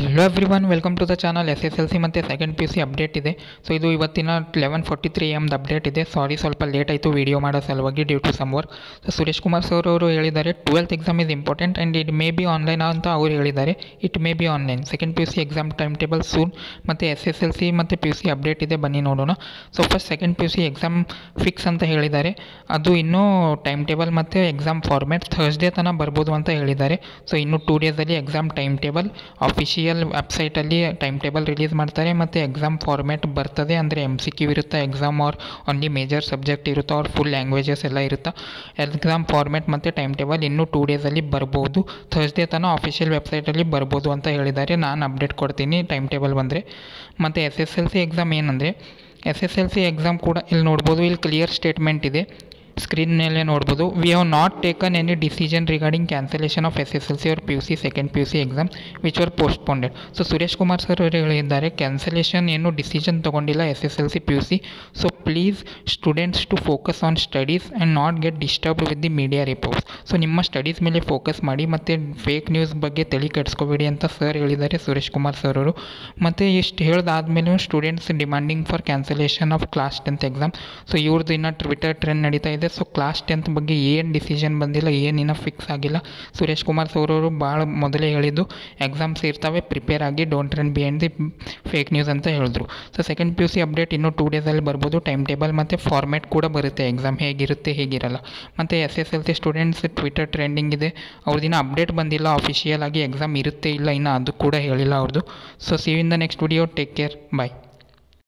hello everyone welcome to the channel S S L C ಮತ್ತು second P U C update ಇದೆ so ಇದು ಇವತ್ತಿನ eleven forty three ಎಮ್ದು update ಇದೆ sorry ಸ್ವಲ್ಪ late ಆಯಿತು ವೀಡಿಯೋ ಮಾಡೋ ಸಲುವಾಗಿ due to some work so Suresh Kumar sir ಅವರು ಹೇಳಿದ್ದಾರೆ twelfth exam is important and it may be online ಅಂತ ಅವ್ರು ಹೇಳಿದ್ದಾರೆ it may be online second P U C exam time table soon ಮತ್ತು ಎಸ್ ಎಸ್ ಎಲ್ ಸಿ ಮತ್ತು P U C update ಇದೆ ಬನ್ನಿ ನೋಡೋಣ so first second P U C exam fix ಅಂತ ಹೇಳಿದ್ದಾರೆ ಅದು ಇನ್ನೂ ಟೈಮ್ ಟೇಬಲ್ ಮತ್ತು ಎಕ್ಸಾಮ್ ಫಾರ್ಮ್ಯಾಟ್ ಥರ್ಸ್ಡೇ ತನಕ ಬರ್ಬೋದು ಅಂತ ಹೇಳಿದ್ದಾರೆ ಸೊ ಇನ್ನು ಟೂ ಡೇಸಲ್ಲಿ ಎಕ್ಸಾಮ್ ಟೈಮ್ ಟೇಬಲ್ ಅಫಿಷಿಯಲ್ ವೆಬ್ಸೈಟಲ್ಲಿ ಟೈಮ್ ಟೇಬಲ್ ರಿಲೀಸ್ ಮಾಡ್ತಾರೆ ಮತ್ತು ಎಕ್ಸಾಮ್ ಫಾರ್ಮ್ಯಾಟ್ ಬರ್ತದೆ ಅಂದರೆ ಎಮ್ ಸಿ ಕ್ಯೂ ಇರುತ್ತೆ exam or only major subject ಇರುತ್ತೋ ಅವ್ರ ಫುಲ್ ಲ್ಯಾಂಗ್ವೇಜಸ್ ಎಲ್ಲ ಇರುತ್ತೆ ಎಕ್ಸಾಮ್ ಫಾರ್ಮ್ಯಾಟ್ ಮತ್ತು ಟೈಮ್ ಟೇಬಲ್ ಇನ್ನೂ ಟೂ ಡೇಸಲ್ಲಿ ಬರ್ಬೋದು ಥರ್ಸ್ಡೇ ತನಕ ಅಫಿಷಿಯಲ್ ವೆಬ್ಸೈಟಲ್ಲಿ ಬರ್ಬೋದು ಅಂತ ಹೇಳಿದ್ದಾರೆ ನಾನು ಅಪ್ಡೇಟ್ ಕೊಡ್ತೀನಿ ಟೈಮ್ ಟೇಬಲ್ ಬಂದರೆ ಮತ್ತು S S L C exam ಏನಂದರೆ S S L C exam ಕೂಡ ಇಲ್ಲಿ ನೋಡ್ಬೋದು ಇಲ್ಲಿ ಕ್ಲಿಯರ್ ಸ್ಟೇಟ್ಮೆಂಟ್ ಇದೆ ಸ್ಕ್ರೀನ್ ಮೇಲೆ ನೋಡ್ಬೋದು we have not taken any decision regarding cancellation of S S L C ಅವ್ರ P U C second P U C exam which are postponed so Suresh Kumar sir ಅವರು ಹೇಳಿದ್ದಾರೆ ಕ್ಯಾನ್ಸಲೇಷನ್ ಏನು ಡಿಸಿಷನ್ ತೊಗೊಂಡಿಲ್ಲ S S L C P U C so please students to focus on studies and not get disturbed with the media reports so ನಿಮ್ಮ studies ಮೇಲೆ focus ಮಾಡಿ ಮತ್ತು fake news ಬಗ್ಗೆ ತಲೆ ಕೆಡಿಸ್ಕೋಬೇಡಿ ಅಂತ ಸರ್ ಹೇಳಿದ್ದಾರೆ ಸುರೇಶ್ ಕುಮಾರ್ ಸರ್ ಅವರು ಮತ್ತು ಇಷ್ಟು ಹೇಳ್ದಾದ್ಮೇಲೂ students demanding for cancellation of class tenth exam so ಇವ್ರದ್ದು ಇನ್ನು ಟ್ವಿಟರ್ ಟ್ರೆಂಡ್ ನಡೀತಾ ಇದೆ ಸೊ ಕ್ಲಾಸ್ ಟೆಂತ್ ಬಗ್ಗೆ ಏನು ಡಿಸಿಷನ್ ಬಂದಿಲ್ಲ ಏನಿನ್ನ ಫಿಕ್ಸ್ ಆಗಿಲ್ಲ ಸುರೇಶ್ ಕುಮಾರ್ ಸರ್ ಅವರು ಭಾಳ ಮೊದಲೇ ಹೇಳಿದ್ದು ಎಕ್ಸಾಮ್ಸ್ ಇರ್ತವೆ ಪ್ರಿಪೇರ್ ಆಗಿ don't run behind the fake news ಅಂತ ಹೇಳಿದ್ರು so second P U C update ಇನ್ನೂ ಟೂ ಡೇಸಲ್ಲಿ ಬರ್ಬೋದು ಟೈಮ್ ಟೇಬಲ್ ಮತ್ತು ಫಾರ್ಮ್ಯಾಟ್ ಕೂಡ ಬರುತ್ತೆ ಎಕ್ಸಾಮ್ ಹೇಗಿರುತ್ತೆ ಹೇಗಿರಲ್ಲ ಮತ್ತು S S L C students Twitter trending ಇದೆ ಅವ್ರದ್ದಿನ ಅಪ್ಡೇಟ್ ಬಂದಿಲ್ಲ ಅಫಿಷಿಯಲ್ ಆಗಿ ಎಕ್ಸಾಮ್ ಇರುತ್ತೆ ಇಲ್ಲ ಇನ್ನು ಅದು ಕೂಡ ಹೇಳಿಲ್ಲ ಅವ್ರದ್ದು so see in the next video take care bye